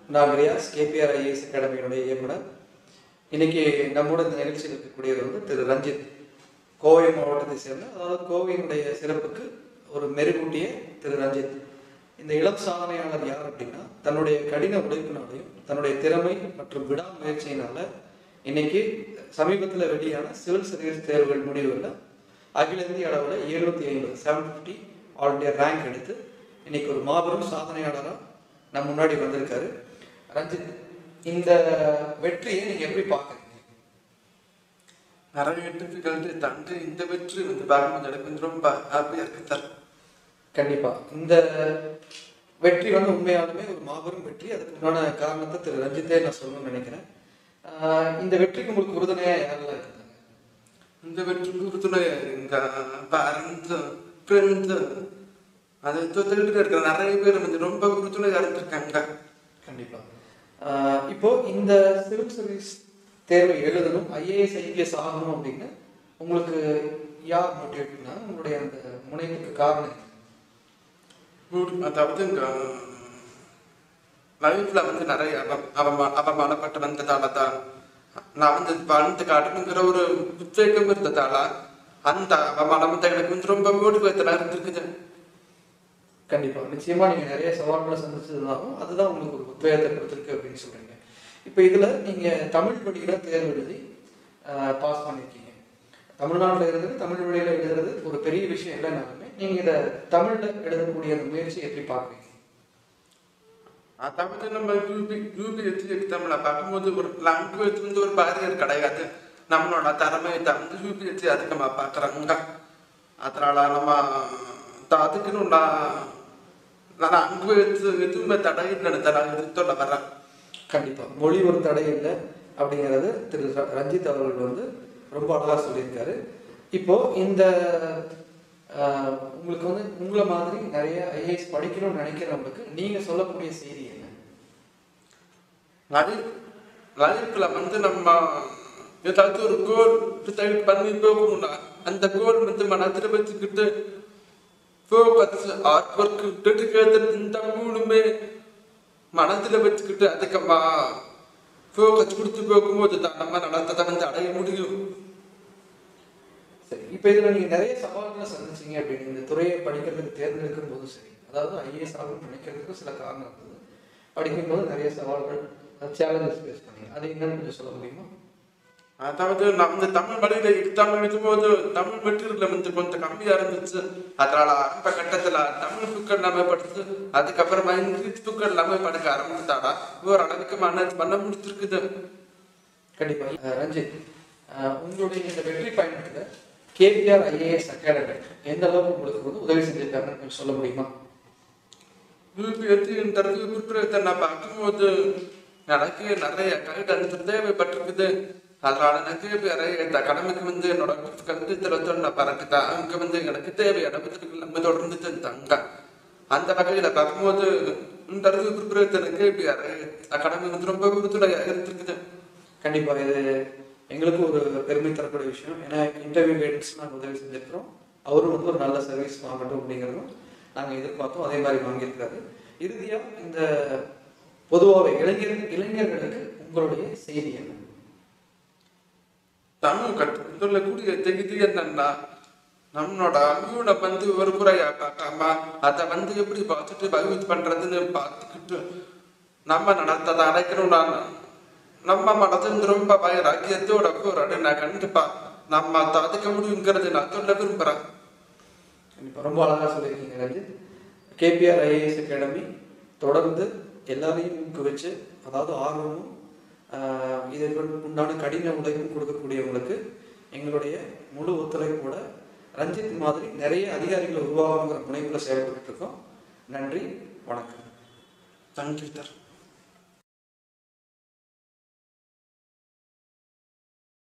நான் Riyaz KPR IAS அகாடமியினுடைய இயக்குனர் இன்னைக்கு நம்மோட இந்த நிகழ்ச்சியில் இருக்கக்கூடியவர் வந்து திரு ரஞ்சித் கோவை மாவட்டத்தை சேர்ந்த அதாவது கோவையினுடைய சிறப்புக்கு ஒரு மெருகூட்டிய திரு ரஞ்சித் இந்த இளம் சாதனையாளர் யார் அப்படின்னா தன்னுடைய கடின உழைப்பினாலையும் தன்னுடைய திறமை மற்றும் விடாமுயற்சியினால இன்னைக்கு சமீபத்தில் வெளியான சிவில் சர்வீஸ் தேர்வுகள் முடிவுகளில் அகில இந்திய அளவில் எழுநூத்தி ஐம்பது seven fifty all India rank எடுத்து இன்னைக்கு ஒரு மாபெரும் சாதனையாளராக நம்ம முன்னாடி வந்திருக்காரு ரஞ்சித் இந்த வெற்றியை நீங்க எப்படி பார்க்குறீங்க நிறைய டிஃபிகல்ட்டி தாண்டி இந்த வெற்றி வந்து பார்க்கும்போது எனக்கு வந்து ரொம்ப ஹாப்பியாக இருக்கு சார் கண்டிப்பா இந்த வெற்றி வந்து உண்மையாலுமே ஒரு மாபெரும் வெற்றி அதுக்கு உண்டான காரணத்தை திரு ரஞ்சித்தே நான் சொல்லணும்னு நினைக்கிறேன் ஆஹ் இந்த வெற்றிக்கு உங்களுக்கு உறுதுணையா யாரெல்லாம் இருக்காங்க இந்த வெற்றி உறுதுணை எங்க பேரண்ட்ஸ் ஃப்ரெண்ட்ஸ் அதை தொழில் இருக்கிற நிறைய பேர் வந்து ரொம்ப உறுதுணையாக இருந்திருக்காங்க கண்டிப்பா ஆஹ் இப்போ இந்த சிவில் சர்வீஸ் தேர்வை எழுதணும் ஐஏஎஸ் ஐபிஎஸ் ஆகணும் அப்படின்னு உங்களுக்கு யார் மோட்டிவேட் பண்ணா உங்களுடைய அந்த முனைப்புக்கு காரணம் என்ன? மூடி- அதாவது இங்க லைஃப்ல வந்து நிறைய அவ- அவமா அவமானப்பட்டு வந்ததால தான் நான் வந்து வாழ்ந்து காட்டணுங்கிற ஒரு உத்வேகம் இருந்ததால அந்த அவமானம் வந்து எனக்கு வந்து ரொம்ப மோட்டிவேட்டனாக இருந்திருக்குது கண்டிப்பா நிச்சயமா நீங்க நிறைய சவால்களை சந்திச்சதுனாலும் அதுதான் உங்களுக்கு ஒரு உத்வேகத்தை கொடுத்துருக்கு அப்படின்னு சொல்றீங்க இப்போ இதுல நீங்க தமிழ் வழியில தேர்வு எழுதி பாஸ் பண்ணிருக்கீங்க தமிழ்நாட்டில் இருந்து தமிழ் வழியில எழுதுறது ஒரு பெரிய விஷயம் இல்லைனாலுமே நீங்க இதை தமிழ்ல எழுதக்கூடிய அந்த முயற்சி எப்படி பார்க்குறீங்க அதாவது நம்ம யூபி யூபி எடுத்து எக்ஸாம்ல பார்க்கும்போது ஒரு லாங்குவேஜ் வந்து ஒரு பேரியர் கிடையாது நம்மளோட திறமையை வந்து யூபி எடுத்து அதிகமாக பார்க்குறாங்க அதனால நம்ம த- அதுக்குன்னு நான் நான் லாங்குவேஜ் எதுவுமே தடையில்லைன்னு நான் இது சொல்ல வரேன் கண்டிப்பா மொழி ஒரு தடை இல்லை அப்படிங்கிறது திரு ர- ரஞ்சித் அவர்கள் வந்து ரொம்ப அழகா சொல்லியிருக்காரு இப்போ இந்த ஆஹ், உங்களுக்கு வந்து உங்களை மாதிரி நிறைய ஐஏஎஸ் படிக்கணும்னு நினைக்கிறவங்களுக்கு நீங்க சொல்லக்கூடிய செய்தி என்ன லைஃப் லைஃப்ல வந்து நம்ம ஏதாவது ஒரு கோல் டிசைட் பண்ணி போகணும்னா அந்த கோல் வந்து மனதில் வச்சுக்கிட்டு ஃபோக்கஸ் ஹார்ட் ஒர்க் டெடிக்கேட்டட் இந்த மூணுமே மனதில் வச்சுக்கிட்டு அதிகமா ஃபோக்கஸ் கொடுத்து போகும்போது தான் நம்ம நடத்ததை வந்து அடைய முடியும் சரி இப்போ இதுல நீங்க நிறைய சவால்களை சந்திச்சீங்க அப்படின்னு இந்த துறையை படிக்கிறதுக்கு தேர்ந்தெடுக்கும் போது சரி அதாவது ஐஏஎஸ் ஆகணும்னு நினைக்கிறதுக்கு சில காரணம் இருந்தது படிக்கும்போது நிறைய சவால்கள் சேலஞ்சஸ் ஃபேஸ் பண்ணீங்க அது என்னன்னு கொஞ்சம் சொல்ல முடியுமா அதாவது நான் வந்து தமிழ் வழியில எக்ஸாம் எழுதும்போது தமிழ் மெட்டீரியல் வந்து கொஞ்சம் கம்மியா இருந்துச்சு அதனால ஆரம்ப கட்டத்துல தமிழ் புக் எல்லாமே படிச்சு அதுக்கப்புறமா இங்கிலீஷ் புக் எல்லாமே படிக்க ஆரம்பிச்சுட்டாடா ஓரளவுக்கு மேனேஜ் பண்ண முடிச்சிருக்குது கண்டிப்பா அஹ் ரஞ்சித் அஹ் உங்களுடைய இந்த வெற்றி பயணத்துல கேபிஆர் ஐஏஎஸ் அகாடமி எந்த அளவுக்கு உங்களுக்கு வந்து உதவி செஞ்சிருக்காங்கன்னு கொஞ்சம் சொல்ல முடியுமா யூபிஎஸ்சி இன்டர்வியூ ப்ரிப்பரேஷன் நான் பார்க்கும்போது எனக்கு நிறைய கைடன்ஸ் தேவைப்பட்டிருக்குது அதனால எனக்கு வேற இந்த அகாடமிக்கு வந்து என்னோட கல்வி திறத்தோட நான் பறக்குதான் அங்க வந்து எனக்கு தேவையான பதில்கள் நம்ம தொடர்ந்து தந்தாங்க அந்த வகையில பார்க்கும்போது இன்டர்வியூ ப்ரிப்பரேஷனுக்கு வேற அகாடமி வந்து ரொம்ப உறுதுணையா இருந்திருக்குது கண்டிப்பா இது எங்களுக்கு ஒரு பெருமை தரக்கூடிய விஷயம் ஏன்னா இன்டர்வியூ கைடன்ஸ் நாங்கள் உதவி செஞ்சிருக்கிறோம் அவரும் வந்து ஒரு நல்ல சர்வீஸ் வாங்கட்டும் அப்படிங்கிறதும் நாங்கள் எதிர்பார்த்தோம் அதே மாதிரி வாங்கியிருக்காரு இறுதியா இந்த பொதுவாகவே இளைஞர் இளைஞர்களுக்கு உங்களுடைய செய்தி என்ன தமிழ் கற்று சொல்லக்கூடிய தகுதி என்னன்னா நம்மளோட அங்கூட வந்து ஒரு குறையா பார்க்காம அதை வந்து எப்படி பாசிட்டிவ் யூஸ் பண்றதுன்னு பார்த்துக்கிட்டு நம்ம நடத்ததை அடைக்கணும்னா நம்ம மனது வந்து ரொம்ப வைராக்கியத்தோட போராடு நான் கண்டிப்பா நம்ம சாதிக்க முடியுங்கிறது நான் சொல்ல விரும்புறேன் கண்டிப்பா ரொம்ப அழகா சொல்லியிருக்கீங்க ரஞ்சித் கேபிஆர் ஐஏஎஸ் அகாடமி தொடர்ந்து எல்லாரையும் ஊக்குவிச்சு அதாவது ஆர்வமும் ஆஹ், இதற்கு உண்டான கடின உழைப்பும் கொடுக்கக்கூடியவங்களுக்கு எங்களுடைய முழு ஒத்துழைப்போட ரஞ்சித் மாதிரி நிறைய அதிகாரிகளை உருவாகுங்கிற முனைப்புல செயல்பட்டு இருக்கோம் நன்றி வணக்கம் தேங்க்யூ சார்